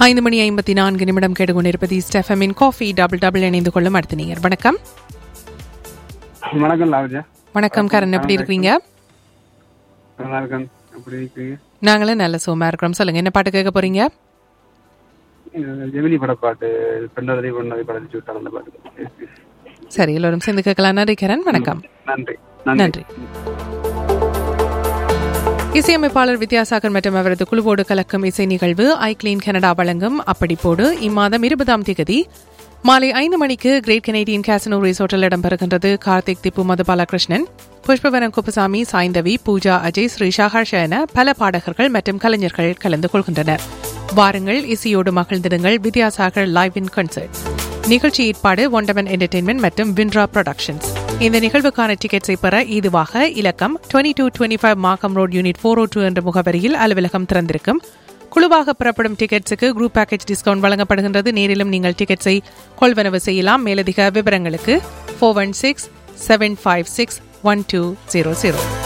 ஐந்து மணி ஐம்பத்தி நான்கு நிமிடம் கேட்டுக்கொண்டிருப்பது ஸ்டெஃபமின் காஃபி டபுள் டபுள் இணைந்து கொள்ளும் அடுத்த நீர் வணக்கம் வணக்கம் லாவஜா வணக்கம் கரண் எப்படி இருக்கிறீங்க நல்லா இருக்கேன் எப்படி இருக்கீங்க நாங்களும் நல்ல சோமா இருக்கிறோம் சொல்லுங்க என்ன பாட்டு கேட்க போறீங்க இது ஜெமினி பட பாட்டு பெண்ணதை பொண்ணதை படச்சு விட்டார் அந்த பாட்டு சரி எல்லோரும் சேர்ந்து கேட்கலாம் நன்றி கரண் வணக்கம் நன்றி நன்றி இசையமைப்பாளர் வித்யாசாகர் மற்றும் அவரது குழுவோடு கலக்கும் இசை நிகழ்வு ஐ கிளீன் கனடா வழங்கும் அப்படிப்போடு இம்மாதம் இருபதாம் தேதி மாலை ஐந்து மணிக்கு கிரேட் கனேடியன் கேசனோ ரிசோர்ட்டில் இடம்பெறுகின்றது கார்த்திக் திப்பு மது பாலகிருஷ்ணன் புஷ்பவனம் குப்புசாமி சாய்ந்தவி பூஜா அஜய் ஸ்ரீ ஷாஹர்ஷ என பல பாடகர்கள் மற்றும் கலைஞர்கள் கலந்து கொள்கின்றனர் வாருங்கள் இசையோடு மகிழ்ந்திடுங்கள் வித்யாசாகர் லைவ் இன் கன்சர்ட் நிகழ்ச்சி ஏற்பாடு ஒண்டமன் என்டர்டெயின்மெண்ட் மற்றும் வின்ட்ரா ப்ரொடக்ஷன்ஸ் இந்த நிகழ்வுக்கான டிக்கெட்ஸை பெற இதுவாக இலக்கம் twenty two twenty five Markham road unit four O two என்ற முகவரியில் அலுவலகம் திறந்திருக்கும் குழுவாக பெறப்படும் டிக்கெட்ஸுக்கு குரூப் பேக்கேஜ் டிஸ்கவுண்ட் வழங்கப்படுகின்றது நேரிலும் நீங்கள் டிக்கெட்ஸை கொள்வனவு செய்யலாம் மேலதிக விவரங்களுக்கு four one six seven five six one two zero zero